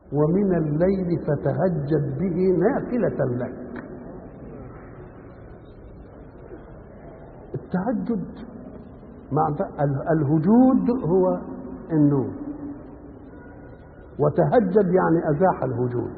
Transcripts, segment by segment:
ومن الليل فتهجد به نافلة لك التهجد مع الهجود هو النوم وتهجد يعني أزاح الهجود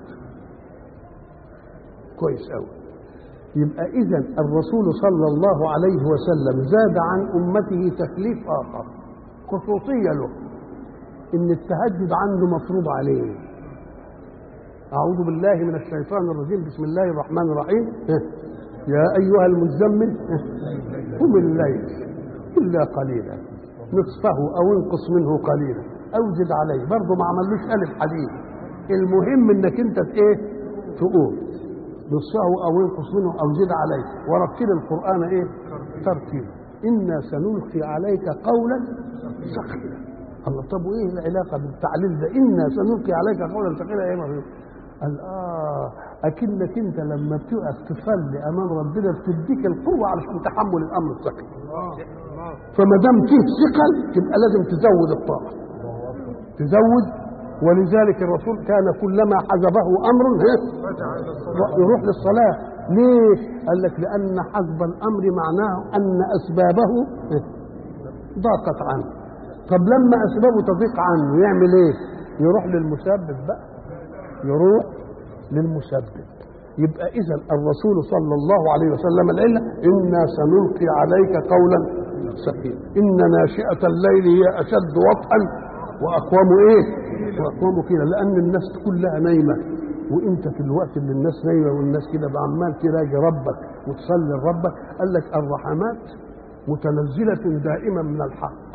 كويس أوي يبقى إذا الرسول صلى الله عليه وسلم زاد عن أمته تكليف آخر خصوصية له إن التهجد عنده مفروض عليه أعوذ بالله من الشيطان الرجيم بسم الله الرحمن الرحيم يا أيها المزمل قم الليل إلا قليلا نصفه أو انقص منه قليلا أو زد عليه برضه ما عملوش ألف حديد المهم إنك أنت إيه تقوم نصفه أو انقص منه أو زد عليه ورتل القرآن إيه ترتيلا إنا سنلقي عليك قولا ثقيلا الله طب وايه العلاقه بالتعليل ده انا سنلقي عليك قولا ثقيلا ايه مريم قال اه اكنك انت لما بتقف تصلي امام ربنا بتديك القوه علشان تحمل الامر الثقيل فما دام فيه ثقل تبقى لازم تزود الطاقه تزود ولذلك الرسول كان كلما حزبه امر يروح للصلاه ليه؟ قال لك لان حزب الامر معناه ان اسبابه ضاقت عنه طب لما اسبابه تضيق عنه يعمل ايه يروح للمسبب بقى يروح للمسبب يبقى اذا الرسول صلى الله عليه وسلم العله انا سنلقي عليك قولا ثقيلا ان ناشئه الليل هي اشد وطئا واقوم ايه واقوم كده لان الناس كلها نايمه وانت في الوقت اللي الناس نايمه والناس كده عمال تراجع ربك وتصلي لربك قال لك الرحمات متنزله دائما من الحق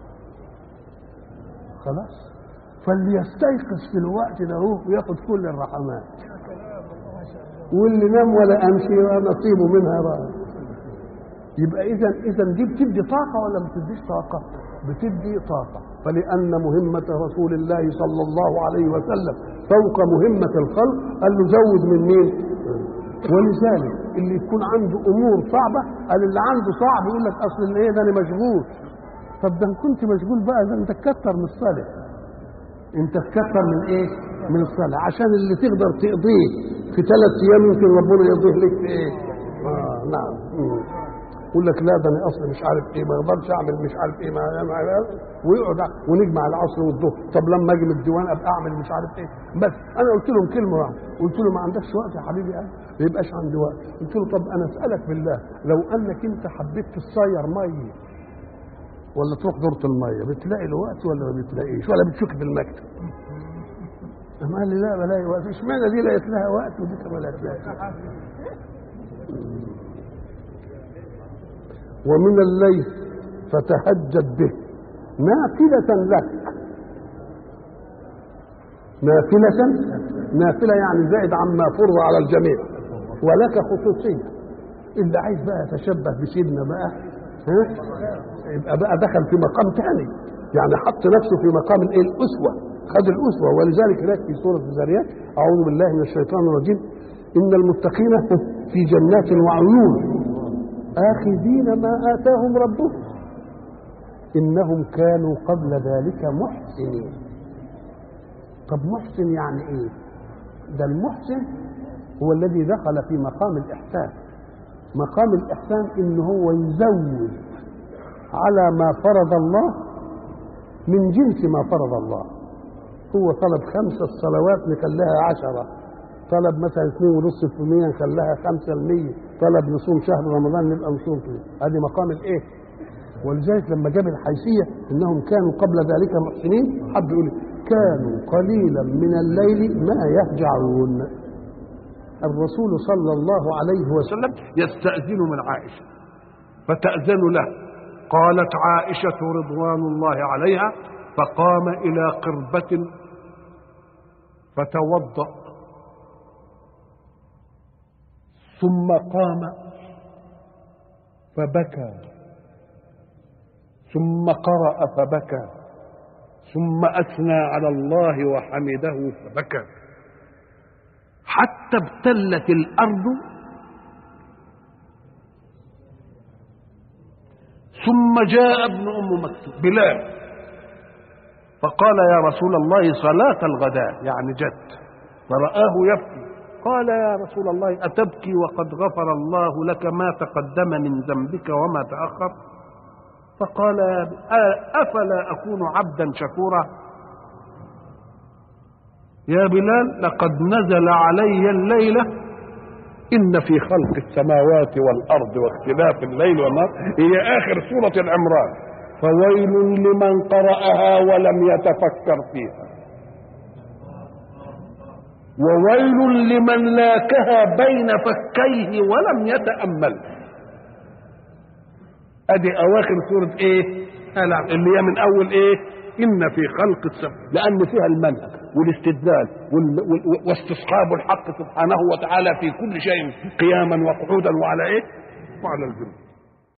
خلاص فليستيقظ في الوقت ده هو وياخد كل الرحمات واللي نام ولا امشي نصيبه منها بقى يبقى اذا اذا دي بتدي طاقه ولا ما بتديش طاقه بتدي طاقه فلان مهمه رسول الله صلى الله عليه وسلم فوق مهمه الخلق قال له زود من مين ولذلك اللي يكون عنده امور صعبه قال اللي عنده صعب يقول لك اصل اللي ايه ده انا مشغول طب ده كنت مشغول بقى ده انت تكتر من الصلاه انت تكتر من ايه من الصلاه عشان اللي تقدر تقضيه في ثلاث ايام يمكن ربنا يقضيه لك في ايه اه نعم يقول لك لا ده انا اصلا مش عارف ايه ما اقدرش اعمل مش عارف ايه ما ما ويقعد ونجمع العصر والظهر طب لما اجي من الديوان ابقى اعمل مش عارف ايه بس انا قلت لهم كلمه واحده قلت له ما عندكش وقت يا حبيبي قال ما يبقاش عندي وقت قلت له طب انا اسالك بالله لو انك انت حبيت تصير ميه ولا تروح دورة المية بتلاقي له وقت ولا ما بتلاقيش ولا بتشوف في المكتب أما قال لي لا بلاقي وقت اشمعنى دي لقيت لها وقت ودي ما لقيت لها ومن الليل فتهجد به نافلة لك نافلة نافلة يعني زائد عما فرض على الجميع ولك خصوصية اللي عايز بقى يتشبه بسيدنا بقى ها يبقى بقى دخل في مقام ثاني يعني حط نفسه في مقام الايه الاسوه خد الاسوه ولذلك هناك في سوره الذاريات اعوذ بالله من الشيطان الرجيم ان المتقين في جنات وعيون اخذين ما اتاهم ربهم انهم كانوا قبل ذلك محسنين طب محسن يعني ايه ده المحسن هو الذي دخل في مقام الاحسان مقام الاحسان ان هو يزود على ما فرض الله من جنس ما فرض الله هو طلب خمسة الصلوات نخليها عشرة طلب مثلا اثنين ونص في المية نخليها خمسة المية طلب نصوم شهر رمضان نبقى نصوم فيه هذه مقام الايه ولذلك لما جاب الحيثية انهم كانوا قبل ذلك محسنين حد يقول كانوا قليلا من الليل ما يهجعون الرسول صلى الله عليه وسلم يستأذن من عائشة فتأذن له قالت عائشة رضوان الله عليها فقام إلى قربة فتوضأ ثم قام فبكى ثم قرأ فبكى ثم أثنى على الله وحمده فبكى حتى ابتلت الأرض ثم جاء ابن ام مكتوم بلال فقال يا رسول الله صلاة الغداء يعني جت فرآه يبكي قال يا رسول الله أتبكي وقد غفر الله لك ما تقدم من ذنبك وما تأخر فقال أفلا أكون عبدا شكورا يا بلال لقد نزل علي الليلة إن في خلق السماوات والأرض واختلاف الليل والنهار هي آخر سورة العمران فويل لمن قرأها ولم يتفكر فيها وويل لمن لاكها بين فكيه ولم يتأمل ادي اواخر سورة ايه اللي هي من اول ايه ان في خلق السماء لان فيها المنهج والاستدلال واستصحاب الحق سبحانه وتعالى في كل شيء قياما وقعودا وعلى ايه وعلى الجنود